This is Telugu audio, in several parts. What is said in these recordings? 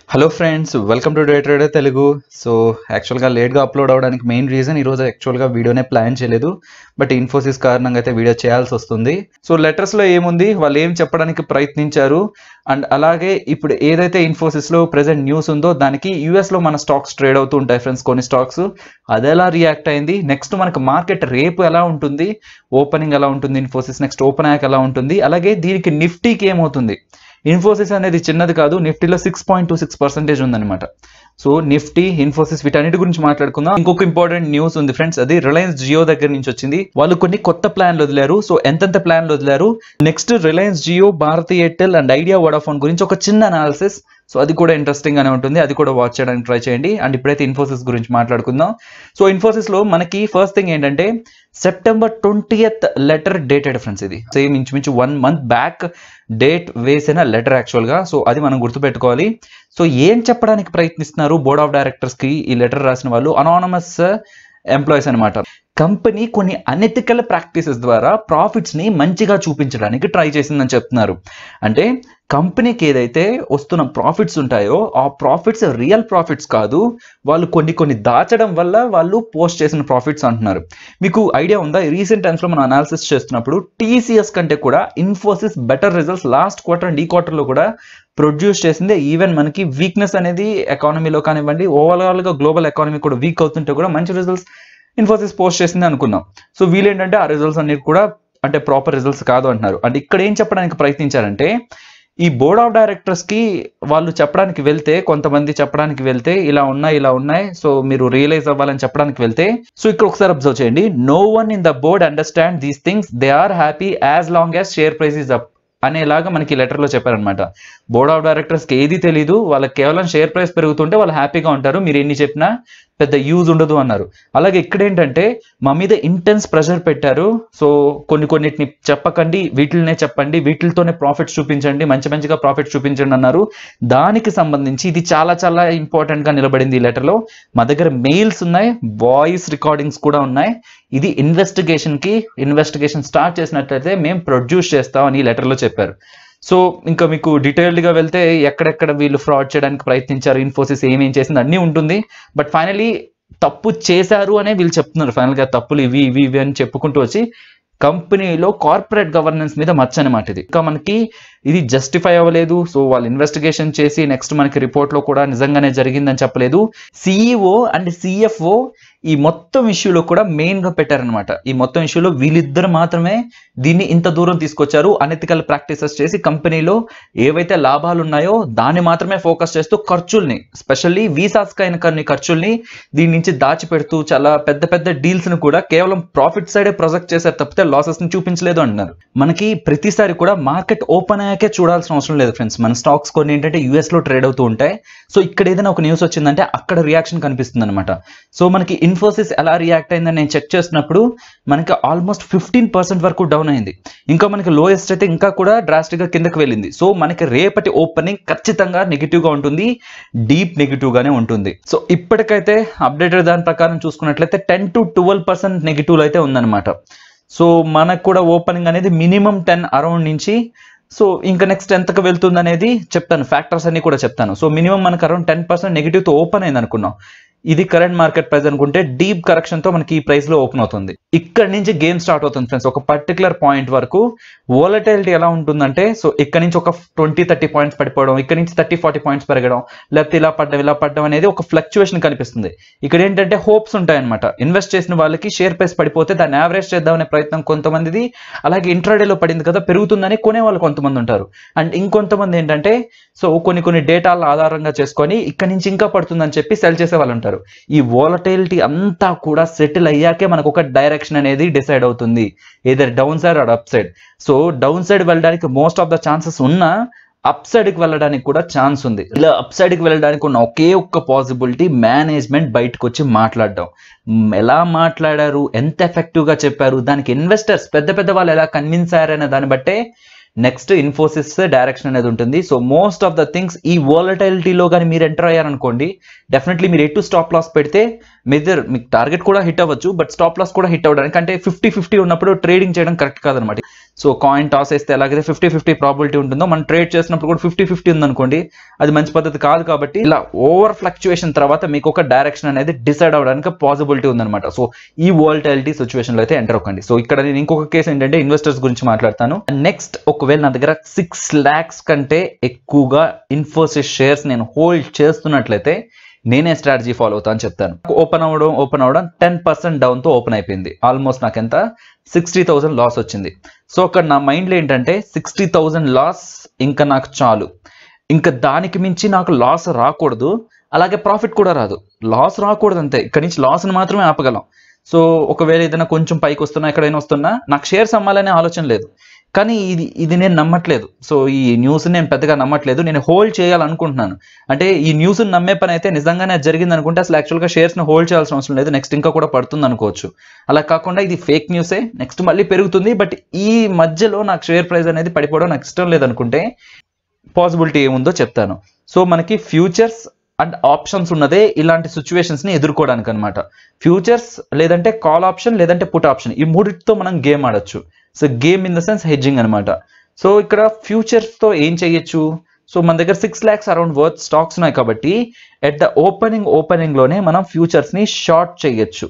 hello friends welcome to day trader Telugu so యాక్చువల్గా లేట్గా అప్లోడ్ అవ్వడానికి మెయిన్ రీజన్ ఈరోజు యాక్చువల్గా వీడియోనే ప్లాన్ చేయలేదు బట్ ఇన్ఫోసిస్ కారణంగా అయితే వీడియో చేయాల్సి వస్తుంది సో లెటర్స్లో ఏముంది వాళ్ళు ఏం చెప్పడానికి ప్రయత్నించారు అండ్ అలాగే ఇప్పుడు ఏదైతే ఇన్ఫోసిస్లో ప్రెసెంట్ న్యూస్ ఉందో దానికి యూఎస్లో మన స్టాక్స్ ట్రేడ్ అవుతూ ఉంటాయి ఫ్రెండ్స్ కొన్ని స్టాక్స్ అది ఎలా రియాక్ట్ అయింది నెక్స్ట్ మనకు మార్కెట్ రేపు ఎలా ఉంటుంది ఓపెనింగ్ ఎలా ఉంటుంది ఇన్ఫోసిస్ నెక్స్ట్ ఓపెన్ అయ్యాక ఎలా ఉంటుంది అలాగే దీనికి నిఫ్టీకి ఏమవుతుంది ఇన్ఫోసిస్ అనేది చిన్నది కాదు నిఫ్టీలో six point two six percentage ఉందన్నమాట సో నిఫ్టీ ఇన్ఫోసిస్ వీటన్నిటి గురించి మాట్లాడుకుందాం ఇంకొక ఇంపార్టెంట్ న్యూస్ ఉంది ఫ్రెండ్స్ అది రిలయన్స్ జియో దగ్గర నుంచి వచ్చింది వాళ్ళు కొన్ని కొత్త ప్లాన్లు వదిలారు సో ఎంతెంత ప్లాన్లు వదిలారు next Reliance Jio Bharti Airtel and Idea Vodafone గురించి ఒక చిన్న అనాలిసిస్ సో అది కూడా ఇంట్రెస్టింగ్ గానే ఉంటుంది అది కూడా వాచ్ చేయడానికి ట్రై చేయండి అండ్ ఇప్పుడైతే ఇన్ఫోసిస్ గురించి మాట్లాడుకుందాం సో ఇన్ఫోసిస్ లో మనకి ఫస్ట్ థింగ్ ఏంటంటే September twentieth letter dated friends ఇది సేమ్ ఇంచుమించు వన్ మంత్ బ్యాక్ డేట్ వేసిన లెటర్ యాక్చువల్గా సో అది మనం గుర్తుపెట్టుకోవాలి సో ఏం చెప్పడానికి ప్రయత్నిస్తున్నారు బోర్డ్ ఆఫ్ డైరెక్టర్స్ కి ఈ లెటర్ రాసిన వాళ్ళు అనానమస్ ఎంప్లాయీస్ అనమాట కంపెనీ కొన్ని అనెథికల్ ప్రాక్టీసెస్ ద్వారా ప్రాఫిట్స్ ని మంచిగా చూపించడానికి ట్రై చేసిందని చెప్తున్నారు అంటే కంపెనీకి ఏదైతే వస్తున్న ప్రాఫిట్స్ ఉంటాయో ఆ ప్రాఫిట్స్ రియల్ ప్రాఫిట్స్ కాదు వాళ్ళు కొన్ని కొన్ని దాచడం వల్ల వాళ్ళు పోస్ట్ చేసిన ప్రాఫిట్స్ అంటున్నారు మీకు ఐడియా ఉందా రీసెంట్ టైమ్స్లో మనం అనాలిసిస్ చేస్తున్నప్పుడు టీసీఎస్ కంటే కూడా Infosys better results last quarter and ఈ క్వార్టర్లో కూడా ప్రొడ్యూస్ చేసింది ఈవెన్ మనకి వీక్నెస్ అనేది ఎకానమీలో కానివ్వండి ఓవరాల్గా గ్లోబల్ ఎకానమీ కూడా వీక్ అవుతుంటే కూడా మంచి రిజల్ట్స్ ఇన్ఫోసిస్ పోస్ట్ చేసింది అనుకున్నాం సో వీళ్ళు ఏంటంటే ఆ రిజల్ట్స్ అన్ని కూడా అంటే ప్రాపర్ రిజల్ట్స్ కాదు అంటున్నారు అంటే ఇక్కడ ఏం చెప్పడానికి ప్రయత్నించారంటే ఈ బోర్డ్ ఆఫ్ డైరెక్టర్స్ కి వాళ్ళు చెప్పడానికి వెళ్తే కొంతమంది చెప్పడానికి వెళ్తే ఇలా ఉన్నాయి ఇలా ఉన్నాయి సో మీరు రియలైజ్ అవ్వాలని చెప్పడానికి వెళ్తే సో ఇక్కడ ఒకసారి అబ్జర్వ్ చేయండి no one in the board understand these things they are happy as long as share price is up అనేలాగా మనకి లెటర్లో చెప్పారనమాట బోర్డ్ ఆఫ్ డైరెక్టర్స్కి ఏది తెలియదు వాళ్ళకి కేవలం షేర్ ప్రైస్ పెరుగుతుంటే వాళ్ళు హ్యాపీగా ఉంటారు మీరు ఎన్ని చెప్పినా పెద్ద యూజ్ ఉండదు అన్నారు అలాగే ఇక్కడ ఏంటంటే మా మీద ఇంటెన్స్ ప్రెషర్ పెట్టారు సో కొన్ని కొన్నిటిని చెప్పకండి వీటిల్నే చెప్పండి వీటితోనే ప్రాఫిట్స్ చూపించండి మంచి మంచిగా ప్రాఫిట్స్ చూపించండి అన్నారు దానికి సంబంధించి ఇది చాలా చాలా ఇంపార్టెంట్ గా నిలబడింది ఈ లెటర్లో మా దగ్గర మెయిల్స్ ఉన్నాయి వాయిస్ రికార్డింగ్స్ కూడా ఉన్నాయి ఇది ఇన్వెస్టిగేషన్ కి ఇన్వెస్టిగేషన్ స్టార్ట్ చేసినట్లయితే మేము ప్రొడ్యూస్ చేస్తాం అని ఈ లెటర్లో చెప్పారు సో ఇంకా మీకు డీటెయిల్డ్ గా వెళ్తే ఎక్కడెక్కడ వీళ్ళు ఫ్రాడ్ చేయడానికి ప్రయత్నించారు ఇన్ఫోసిస్ ఏమేం చేసింది అన్నీ ఉంటుంది బట్ ఫైనలీ తప్పు చేశారు అనే వీళ్ళు చెప్తున్నారు ఫైనల్ గా తప్పులు ఇవి ఇవి ఇవి అని చెప్పుకుంటూ వచ్చి కంపెనీలో కార్పొరేట్ గవర్నెన్స్ మీద మచ్చ అనమాట ఇది ఇంకా మనకి ఇది జస్టిఫై అవ్వలేదు సో వాళ్ళు ఇన్వెస్టిగేషన్ చేసి నెక్స్ట్ మనకి రిపోర్ట్ లో కూడా నిజంగానే జరిగిందని చెప్పలేదు సిఇఓ అండ్ సిఎఫ్ఓ ఈ మొత్తం ఇష్యూలో కూడా మెయిన్ గా పెట్టారనమాట ఈ మొత్తం ఇష్యూలో వీళ్ళిద్దరు మాత్రమే దీన్ని ఇంత దూరం తీసుకొచ్చారు అనెతికల్ ప్రాక్టీసెస్ చేసి కంపెనీలో ఏవైతే లాభాలు ఉన్నాయో దాన్ని మాత్రమే ఫోకస్ చేస్తూ ఖర్చుల్ని స్పెషల్లీ వీసాస్ అయిన కొన్ని ఖర్చుల్ని దీని నుంచి దాచిపెడుతూ చాలా పెద్ద పెద్ద డీల్స్ ని కూడా కేవలం ప్రాఫిట్ సైడే ప్రొజెక్ట్ చేశారు తప్పితే లాసెస్ ని చూపించలేదు అంటున్నారు మనకి ప్రతిసారి కూడా మార్కెట్ ఓపెన్ అయ్యాకే చూడాల్సిన అవసరం లేదు ఫ్రెండ్స్ మన స్టాక్స్ కొన్ని ఏంటంటే యూఎస్ లో ట్రేడ్ అవుతూ ఉంటాయి సో ఇక్కడ ఏదైనా ఒక న్యూస్ వచ్చిందంటే అక్కడ రియాక్షన్ కనిపిస్తుంది అనమాట సో మనకి ఇన్ఫోసిస్ ఎలా రియాక్ట్ అయిందని నేను చెక్ చేసినప్పుడు మనకి ఆల్మోస్ట్ ఫిఫ్టీన్ పర్సెంట్ వరకు డౌన్ అయింది ఇంకా మనకి లోయెస్ట్ అయితే ఇంకా కూడా డ్రాస్టిక్ గా కిందకి వెళ్ళింది సో మనకి రేపటి ఓపెనింగ్ ఖచ్చితంగా నెగిటివ్ గా ఉంటుంది డీప్ నెగిటివ్ గానే ఉంటుంది సో ఇప్పటికైతే అప్డేటెడ్ దాని ప్రకారం చూసుకున్నట్లయితే ten to twelve percent negative అయితే ఉందన్నమాట సో మనకు కూడా ఓపెనింగ్ అనేది మినిమం టెన్ అరౌండ్ నుంచి సో ఇంకా నెక్స్ట్ ఎంతకు వెళ్తుంది అనేది చెప్తాను ఫ్యాక్టర్స్ అన్ని కూడా చెప్తాను సో మినిమం మనకు అరౌండ్ టెన్ పర్సెంట్ నెగిటివ్తో ఓపెన్ అయింది అనుకున్నాం ఇది కరెంట్ మార్కెట్ ప్రైస్ అనుకుంటే డీప్ కరెక్షన్ తో మనకి ఈ ప్రైస్ లో ఓపెన్ అవుతుంది ఇక్కడ నుంచి గేమ్ స్టార్ట్ అవుతుంది ఫ్రెండ్స్ ఒక పర్టికులర్ పాయింట్ వరకు వోలటైలిటీ ఎలా ఉంటుందంటే సో ఇక్కడ నుంచి ఒక ట్వంటీ థర్టీ పాయింట్స్ పడిపోవడం ఇక్కడ నుంచి థర్టీ ఫార్టీ పాయింట్స్ పెరగడం లేకపోతే ఇలా పడ్డం ఇలా పడ్డం అనేది ఒక ఫ్లక్చువేషన్ కనిపిస్తుంది ఇక్కడ ఏంటంటే హోప్స్ ఉంటాయన్నమాట ఇన్వెస్ట్ చేసిన వాళ్ళకి షేర్ ప్రైస్ పడిపోతే దాన్ని యావరేజ్ చేద్దామనే ప్రయత్నం కొంతమందిది అలాగే ఇంట్రాడేలో పడింది కదా పెరుగుతుందని కొనే వాళ్ళు కొంతమంది ఉంటారు అండ్ ఇంకొంతమంది ఏంటంటే సో కొన్ని కొన్ని డేటాల ఆధారంగా చేసుకొని ఇక్కడ నుంచి ఇంకా పడుతుందని చెప్పి సెల్ చేసే వాళ్ళు ఉంటారు ఈ వోలటైలిటీ అంతా కూడా సెటిల్ అయ్యాకే మనకు ఒక డైరెక్షన్ అనేది డిసైడ్ అవుతుంది either down side or up side so down side వెళ్ళడానికి మోస్ట్ ఆఫ్ ద ఛాన్సెస్ ఉన్నా అప్ సైడ్ కి వెళ్ళడానికి కూడా ఛాన్స్ ఉంది ఇలా అప్ సైడ్ కి వెళ్ళడానికి ఉన్న ఒకే ఒక్క పాసిబిలిటీ మేనేజ్మెంట్ బయటకు వచ్చి మాట్లాడడం మ్, ఎలా మాట్లాడారు ఎంత ఎఫెక్టివ్ గా చెప్పారు దానికి ఇన్వెస్టర్స్ పెద్ద పెద్ద వాళ్ళు ఎలా కన్విన్స్ అయ్యారనే దాన్ని బట్టే నెక్స్ట్ ఇన్ఫోసిస్ డైరెక్షన్ అనేది ఉంటుంది so most of the things ఈ వోలటైలిటీలో కానీ మీరు ఎంటర్ అయ్యారనుకోండి డెఫినెట్లీ మీరు ఎటు స్టాప్ లాస్ పెడితే మీదర్ మీకు టార్గెట్ కూడా హిట్ అవ్వచ్చు బట్ స్టాప్ లాస్ కూడా హిట్ అవ్వడానికి అంటే ఫిఫ్టీ ఫిఫ్టీ ఉన్నప్పుడు ట్రేడింగ్ చేయడం కరెక్ట్ కాదనమాట సో కాయిన్ టాస్ వేస్తే ఎలాగైతే ఫిఫ్టీ ఫిఫ్టీ ప్రాబిలిటీ ఉంటుందో మనం ట్రేడ్ చేసినప్పుడు కూడా ఫిఫ్టీ ఫిఫ్టీ ఉందనుకోండి అది మంచి పద్ధతి కాదు కాబట్టి ఇలా ఓవర్ ఫ్లక్చుయేషన్ తర్వాత మీకు ఒక డైరెక్షన్ అనేది డిసైడ్ అవ్వడానికి పాసిబిలిటీ ఉందన్నమాట సో ఈ వోల్టాలిటీ సిచ్యువేషన్ లో అయితే ఎంటర్ అవ్వకండి సో ఇక్కడ నేను ఇంకొక కేసు ఏంటంటే ఇన్వెస్టర్స్ గురించి మాట్లాడతాను నెక్స్ట్ ఒకవేళ నా దగ్గర సిక్స్ ల్యాక్స్ కంటే ఎక్కువగా ఇన్ఫోసిస్ షేర్స్ నేను హోల్డ్ చేస్తున్నట్లయితే నేనే స్ట్రాటజీ ఫాలో అవుతా అని చెప్తాను ఓపెన్ అవ్వడం ఓపెన్ అవ్వడం టెన్ పర్సెంట్ డౌన్ తో ఓపెన్ అయిపోయింది ఆల్మోస్ట్ నాకు ఎంత సిక్స్టీ థౌసండ్ లాస్ వచ్చింది సో అక్కడ నా మైండ్లో ఏంటంటే సిక్స్టీ థౌసండ్ లాస్ ఇంకా నాకు చాలు ఇంకా దానికి మించి నాకు లాస్ రాకూడదు అలాగే ప్రాఫిట్ కూడా రాదు లాస్ రాకూడదు అంతే ఇక్కడ నుంచి లాస్ని మాత్రమే ఆపగలం సో ఒకవేళ ఏదైనా కొంచెం పైకి వస్తున్నా ఎక్కడైనా వస్తున్నా నాకు షేర్స్ అమ్మాలనే ఆలోచన లేదు కానీ ఇది ఇది నేను నమ్మట్లేదు సో ఈ న్యూస్ నేను పెద్దగా నమ్మట్లేదు నేను హోల్డ్ చేయాలనుకుంటున్నాను అంటే ఈ న్యూస్ నమ్మే పని అయితే నిజంగానే అది జరిగింది అనుకుంటే అసలు యాక్చువల్గా షేర్స్ని హోల్డ్ చేయాల్సిన అవసరం లేదు నెక్స్ట్ ఇంకా కూడా పడుతుంది అనుకోవచ్చు అలా కాకుండా ఇది ఫేక్ న్యూసే నెక్స్ట్ మళ్ళీ పెరుగుతుంది బట్ ఈ మధ్యలో నాకు షేర్ ప్రైస్ అనేది పడిపోవడం నాకు ఇష్టం లేదనుకుంటే పాసిబిలిటీ ఏముందో చెప్తాను సో మనకి ఫ్యూచర్స్ అండ్ ఆప్షన్స్ ఉన్నదే ఇలాంటి సిచ్యువేషన్స్ ని ఎదుర్కోవడానికి అనమాట ఫ్యూచర్స్ లేదంటే కాల్ ఆప్షన్ లేదంటే పుట్ ఆప్షన్ ఈ మూడిటితో మనం గేమ్ ఆడొచ్చు so game in the sense hedging అనమాట సో ఇక్కడ ఫ్యూచర్స్ తో ఏం చేయొచ్చు సో మన దగ్గర six lakhs around worth stocks ఉన్నాయి కాబట్టి ఎట్ ద ఓపెనింగ్ ఓపెనింగ్ లోనే మనం ఫ్యూచర్స్ ని షార్ట్ చేయొచ్చు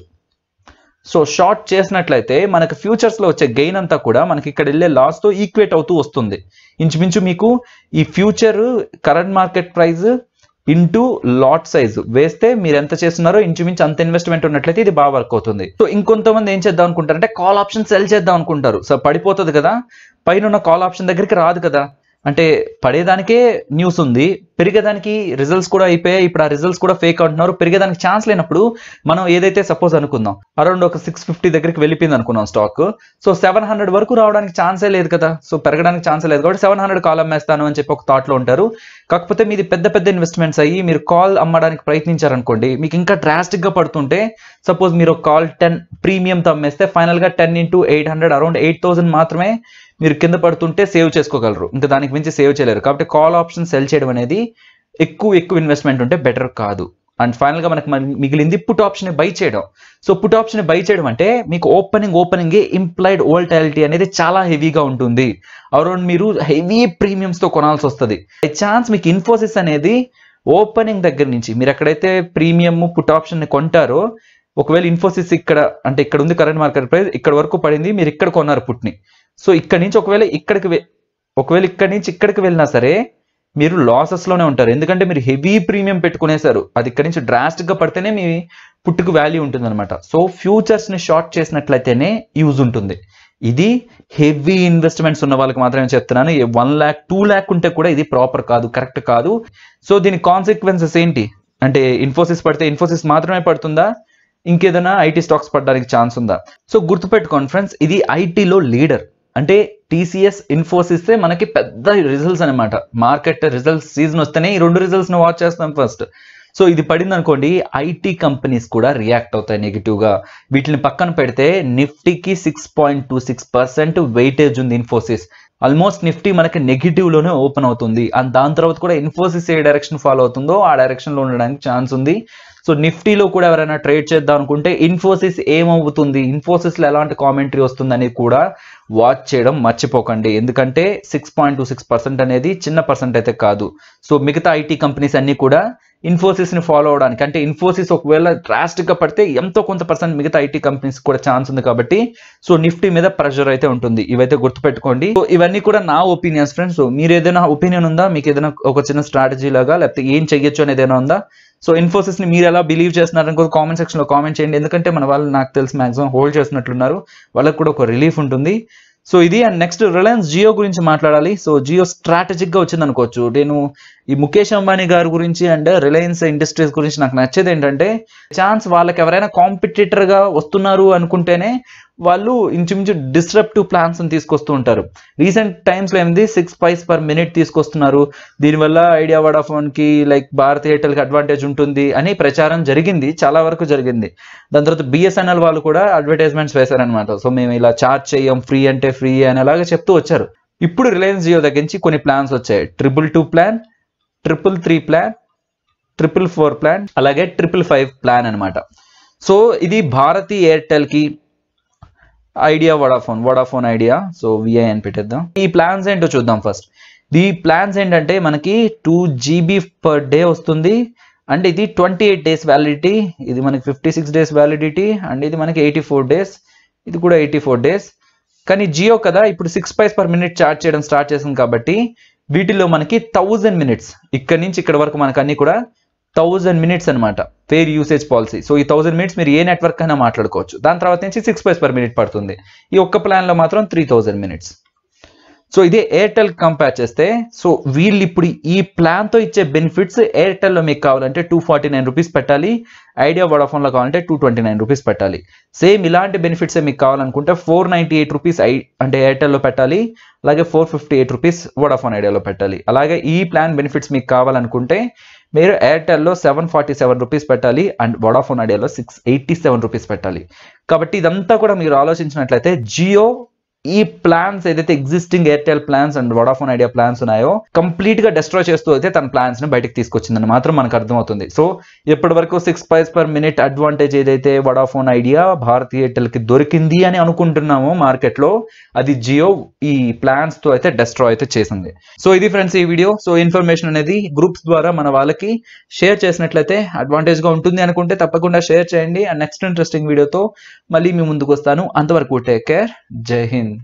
సో షార్ట్ చేసినట్లయితే మనకి ఫ్యూచర్స్ లో వచ్చే గెయిన్ అంతా కూడా మనకి ఇక్కడ వెళ్ళే లాస్ తో ఈక్వేట్ అవుతూ వస్తుంది ఇంచుమించు మీకు ఈ future current market price into lot size వేస్తే మీరు ఎంత చేస్తున్నారో ఇంచుమించు అంత ఇన్వెస్ట్మెంట్ ఉన్నట్లయితే ఇది బాగా వర్క్ అవుతుంది సో ఇంకొంతమంది ఏం చేద్దాం అనుకుంటారంటే కాల్ ఆప్షన్ సెల్ చేద్దాం అనుకుంటారు సో పడిపోతుంది కదా పైన ఉన్న కాల్ ఆప్షన్ దగ్గరికి రాదు కదా అంటే పడేదానికే న్యూస్ ఉంది పెరిగేదానికి రిజల్ట్స్ కూడా అయిపోయాయి ఇప్పుడు ఆ రిజల్ట్స్ కూడా ఫేక్ అంటున్నారు పెరిగేదానికి ఛాన్స్ లేనప్పుడు మనం ఏదైతే సపోజ్ అనుకుందాం అరౌండ్ ఒక సిక్స్ ఫిఫ్టీ దగ్గరికి వెళ్ళిపోయింది అనుకున్నాం స్టాక్ సో సెవెన్ హండ్రెడ్ వరకు రావడానికి ఛాన్సే లేదు కదా సో పెరగడానికి ఛాన్సే లేదు కాబట్టి సెవెన్ హండ్రెడ్ కాల్ అమ్మేస్తాను అని చెప్పి ఒక థాట్లో ఉంటారు కాకపోతే మీది పెద్ద పెద్ద ఇన్వెస్ట్మెంట్స్ అయ్యి మీరు కాల్ అమ్మడానికి ప్రయత్నించారనుకోండి మీకు ఇంకా డ్రాస్టిక్ గా పడుతుంటే సపోజ్ మీరు ఒక కాల్ టెన్ ప్రీమియంతో అమ్మేస్తే ఫైనల్ గా ten into eight hundred around eight thousand మాత్రమే మీరు కింద పడుతుంటే సేవ్ చేసుకోగలరు ఇంకా దానికి మించి సేవ్ చేయలేరు కాబట్టి కాల్ ఆప్షన్ సెల్ చేయడం అనేది ఎక్కువ ఎక్కువ ఇన్వెస్ట్మెంట్ ఉంటే బెటర్ కాదు అండ్ ఫైనల్ గా మనకి మన- మిగిలింది పుట్ ఆప్షన్ బై చేయడం సో పుట్ ఆప్షన్ బై చేయడం అంటే మీకు ఓపెనింగ్ ఓపెనింగ్ ఇంప్లైడ్ ఓల్టాలిటీ అనేది చాలా హెవీగా ఉంటుంది అరౌండ్ మీరు హెవీ ప్రీమియమ్స్ తో కొనాల్సి వస్తుంది బై ఛాన్స్ మీకు ఇన్ఫోసిస్ అనేది ఓపెనింగ్ దగ్గర నుంచి మీరు ఎక్కడైతే ప్రీమియం పుట్ ఆప్షన్ ని కొంటారో ఒకవేళ ఇన్ఫోసిస్ ఇక్కడ అంటే ఇక్కడ ఉంది కరెంట్ మార్కెట్ ప్రైస్ ఇక్కడ వరకు పడింది మీరు ఇక్కడ కొన్నారు పుట్ని సో ఇక్కడ నుంచి ఒకవేళ ఇక్కడికి వె- ఒకవేళ ఇక్కడ నుంచి ఇక్కడికి వెళ్ళినా సరే మీరు లాసెస్ లోనే ఉంటారు ఎందుకంటే మీరు హెవీ ప్రీమియం పెట్టుకునేసారు అది ఇక్కడ నుంచి డ్రాస్టిక్ గా పడితేనే మీ పుట్టుకు వాల్యూ ఉంటుంది అనమాట సో ఫ్యూచర్స్ ని షార్ట్ చేసినట్లయితేనే యూజ్ ఉంటుంది ఇది హెవీ ఇన్వెస్ట్మెంట్స్ ఉన్న వాళ్ళకి మాత్రమే చెప్తున్నాను వన్ ల్యాక్ టూ ల్యాక్ ఉంటే కూడా ఇది ప్రాపర్ కాదు కరెక్ట్ కాదు సో దీని కాన్సిక్వెన్సెస్ ఏంటి అంటే ఇన్ఫోసిస్ పడితే ఇన్ఫోసిస్ మాత్రమే పడుతుందా ఇంకేదైనా ఐటీ స్టాక్స్ పడడానికి ఛాన్స్ ఉందా సో గుర్తుపెట్టుకోండి ఫ్రెండ్స్ ఇది ఐటీలో లీడర్ అంటే టీసీఎస్ ఇన్ఫోసిస్ మనకి పెద్ద రిజల్ట్స్ అనమాట మార్కెట్ రిజల్ట్స్ సీజన్ వస్తేనే ఈ రెండు రిజల్ట్స్ ను వాచ్ చేస్తాం ఫస్ట్ సో ఇది పడింది అనుకోండి ఐటీ కంపెనీస్ కూడా రియాక్ట్ అవుతాయి నెగిటివ్ గా వీటిని పక్కన పెడితే నిఫ్టీకి six point two six percent weightage ఉంది ఇన్ఫోసిస్ ఆల్మోస్ట్ నిఫ్టీ మనకి నెగిటివ్ లోనే ఓపెన్ అవుతుంది అండ్ దాని తర్వాత కూడా ఇన్ఫోసిస్ ఏ డైరెక్షన్ ఫాలో అవుతుందో ఆ డైరెక్షన్ లో ఉండడానికి ఛాన్స్ ఉంది సో నిఫ్టీలో కూడా ఎవరైనా ట్రేడ్ చేద్దాం అనుకుంటే ఇన్ఫోసిస్ ఏమవుతుంది ఇన్ఫోసిస్ లో ఎలాంటి కామెంటరీ వస్తుందని కూడా వాచ్ చేయడం మర్చిపోకండి ఎందుకంటే six point two six percent అనేది చిన్న పర్సెంట్ అయితే కాదు సో మిగతా ఐటీ కంపెనీస్ అన్ని కూడా ఇన్ఫోసిస్ ని ఫాలో అవడానికి అంటే ఇన్ఫోసిస్ ఒకవేళ డ్రాస్టిక్ గా పడితే ఎంతో కొంత పర్సెంట్ మిగతా ఐటీ కంపెనీస్ కూడా ఛాన్స్ ఉంది కాబట్టి సో నిఫ్టీ మీద ప్రెషర్ అయితే ఉంటుంది ఇవైతే గుర్తుపెట్టుకోండి సో ఇవన్నీ కూడా నా ఒపీనియన్స్ ఫ్రెండ్స్ సో మీరు ఏదైనా ఒపీనియన్ ఉందా మీకు ఏదైనా ఒక చిన్న స్ట్రాటజీ లాగా లేకపోతే ఏం చెయ్యొచ్చు అనేది ఏదైనా ఉందా సో ఇన్ఫోసిస్ ని మీరు ఎలా బిలీవ్ చేస్తున్నారు అనుకో కామెంట్ సెక్షన్ లో కామెంట్ చేయండి ఎందుకంటే మన వాళ్ళు నాకు తెలిసి మాక్సిమం హోల్డ్ చేస్తున్నట్లున్నారు వాళ్ళకి కూడా ఒక రిలీఫ్ ఉంటుంది సో ఇది అండ్ నెక్స్ట్ రిలయన్స్ జియో గురించి మాట్లాడాలి సో జియో స్ట్రాటజిక్ గా వచ్చింది అనుకోవచ్చు నేను ఈ ముఖేష్ అంబానీ గారి గురించి అండ్ రిలయన్స్ ఇండస్ట్రీస్ గురించి నాకు నచ్చేది ఏంటంటే ఛాన్స్ వాళ్ళకి ఎవరైనా కాంపిటేటర్ గా వస్తున్నారు అనుకుంటేనే వాళ్ళు ఇంచుమించు డిస్ట్రప్టివ్ ప్లాన్స్ తీసుకొస్తూ ఉంటారు రీసెంట్ టైమ్స్ లో ఏంది సిక్స్ పైస్ పర్ మినిట్ తీసుకొస్తున్నారు దీనివల్ల ఐడియా వడాఫోన్ కి లైక్ భారత్ ఎయిర్టెల్ కి అడ్వాంటేజ్ ఉంటుంది అని ప్రచారం జరిగింది చాలా వరకు జరిగింది దాని తర్వాత బిఎస్ఎన్ఎల్ వాళ్ళు కూడా అడ్వర్టైజ్మెంట్స్ వేశారనమాట సో మేము ఇలా చార్జ్ చేయం ఫ్రీ అంటే ఫ్రీ అని అలాగే చెప్తూ వచ్చారు ఇప్పుడు రిలయన్స్ జియో దగ్గర నుంచి కొన్ని ప్లాన్స్ వచ్చాయి triple two plan triple three plan triple four plan అలాగే ట్రిపుల్ ఫైవ్ ప్లాన్ అన్నమాట సో ఇది భారతీ ఎయిర్టెల్ కి Idea Vodafone Vodafone Idea so Vi అని పెట్టేద్దాం ఈ ప్లాన్స్ ఏంటో చూద్దాం ఫస్ట్ ఈ ప్లాన్స్ ఏంటంటే మనకి టూ జీబీ పర్ డే వస్తుంది అండ్ ఇది ట్వంటీ ఎయిట్ డేస్ వ్యాలిడిటీ ఇది మనకి fifty six days validity and ఇది మనకి ఎయిటీ ఫోర్ డేస్ ఇది కూడా ఎయిటీ ఫోర్ డేస్ కానీ జియో కదా ఇప్పుడు six paise per minute charge చేయడం స్టార్ట్ చేసింది కాబట్టి వీటిలో మనకి థౌజండ్ మినిట్స్ ఇక్కడ నుంచి ఇక్కడ వరకు మనకు అన్ని కూడా థౌజండ్ మినిట్స్ అనమాట ఫేర్ యూసేజ్ పాలసీ సో ఈ థౌజండ్ మినిట్స్ మీరు ఏ నెట్వర్క్ అయినా మాట్లాడుకోవచ్చు దాని తర్వాత నుంచి సిక్స్ పైస్ పర్ మినిట్ పడుతుంది ఈ ఒక్క ప్లాన్లో మాత్రం త్రీ థౌజండ్ మినిట్స్ సో ఇదే ఎయిర్టెల్ కంపేర్ చేస్తే సో వీళ్ళు ఇప్పుడు ఈ ప్లాన్తో ఇచ్చే బెనిఫిట్స్ ఎయిర్టెల్లో మీకు కావాలంటే టూ ఫార్టీ నైన్ రూపీస్ పెట్టాలి ఐడియా వడాఫోన్లో కావాలంటే టూ ట్వంటీ నైన్ రూపీస్ పెట్టాలి సేమ్ ఇలాంటి బెనిఫిట్స్ మీకు కావాలనుకుంటే ఫోర్ నైంటీ ఎయిట్ రూపీస్ ఐ అంటే ఎయిర్టెల్లో పెట్టాలి అలాగే four fifty eight rupees Vodafone ఐడియాలో పెట్టాలి అలాగే ఈ ప్లాన్ బెనిఫిట్స్ మీకు కావాలనుకుంటే మీరు ఎయిర్టెల్లో సెవెన్ ఫార్టీ సెవెన్ రూపీస్ పెట్టాలి అండ్ వడాఫోన్ ఐడియాలో సిక్స్ ఎయిటీ సెవెన్ రూపీస్ పెట్టాలి కాబట్టి ఇదంతా కూడా మీరు ఆలోచించినట్లయితే జియో ఈ ప్లాన్స్ ఏదైతే existing Airtel plans and Vodafone Idea plans ఉన్నాయో కంప్లీట్ గా డిస్ట్రాయ్ చేస్తూ అయితే తన ప్లాన్స్ ని బయటకు తీసుకొచ్చిందని మాత్రం మనకు అర్థమవుతుంది సో ఇప్పటి వరకు six paise per minute advantage ఏదైతే వడాఫోన్ ఐడియా భారతీయ ఎయిర్టెల్ కి దొరికింది అని అనుకుంటున్నామో మార్కెట్ లో అది జియో ఈ ప్లాన్స్ తో అయితే డిస్ట్రాయ్ అయితే చేసింది సో ఇది ఫ్రెండ్స్ ఈ వీడియో సో ఇన్ఫర్మేషన్ అనేది గ్రూప్స్ ద్వారా మన వాళ్ళకి షేర్ చేసినట్లయితే అడ్వాంటేజ్ గా ఉంటుంది అనుకుంటే తప్పకుండా షేర్ చేయండి అండ్ నెక్స్ట్ ఇంట్రెస్టింగ్ వీడియోతో మళ్ళీ మీ ముందుకు వస్తాను అంతవరకు టేక్ కేర్ జై హింద్